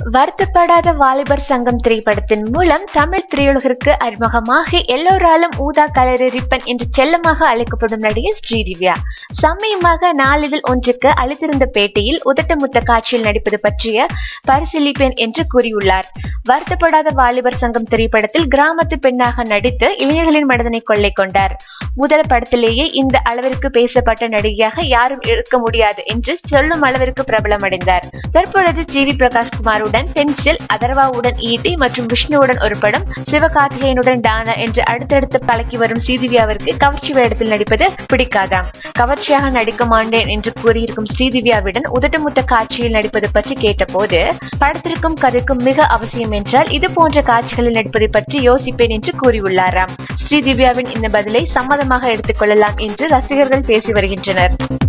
வருத்தப்படாத வாலிபர் சங்கம் திரைப்படத்தின் மூலம் தமிழ் திரையுலகிற்கு அறிமுகமாகி எல்லோராலும் ஊதா கலரு ரிப்பன் என்று செல்லமாக அழைக்கப்படும் நடிகை ஸ்ரீதிவ்யா சமயமாக நாளிதழ் ஒன்றுக்கு அளித்திருந்த பேட்டியில் உதட்டமுத்த காட்சியில் நடிப்பது பற்றிய பரிசீலிப்பேன் என்று கூறியுள்ளார் வருத்தப்படாத வாலிபர் சங்கம் திரைப்படத்தில் கிராமத்து பெண்ணாக நடித்து இளைஞர்களின் மனதனை கொள்ளை கொண்டார் முதல் படத்திலேயே இந்த அளவிற்கு பேசப்பட்ட நடிகையாக யாரும் இருக்க முடியாது என்று சொல்லும் அளவிற்கு பிரபலமடைந்தார் தற்பொழுது ஜி வி பிரகாஷ் குமாருடன் பென்சில் அதர்வாவுடன் ஈட்டி மற்றும் விஷ்ணுவுடன் ஒரு படம் சிவகார்த்திகேயனுடன் டானா என்று அடுத்தடுத்து பழக்கி வரும் ஸ்ரீதிவ்யாவிற்கு கவர்ச்சி வேடத்தில் நடிப்பது பிடிக்காதாம் கவர்ச்சியாக நடிக்க மாட்டேன் என்று கூறியிருக்கும் ஸ்ரீதிவ்யாவிடன் உதட்டமுத்த காட்சியில் நடிப்பது பற்றி கேட்டபோது படத்திற்கும் கதைக்கும் மிக அவசியம் என்றால் இது போன்ற காட்சிகளில் நடிப்பதை பற்றி யோசிப்பேன் என்று கூறியுள்ளாராம் ஸ்ரீதிவ்யாவின் இந்த பதிலை சம்மதமாக எடுத்துக்கொள்ளலாம் என்று ரசிகர்கள் பேசி வருகின்றனர்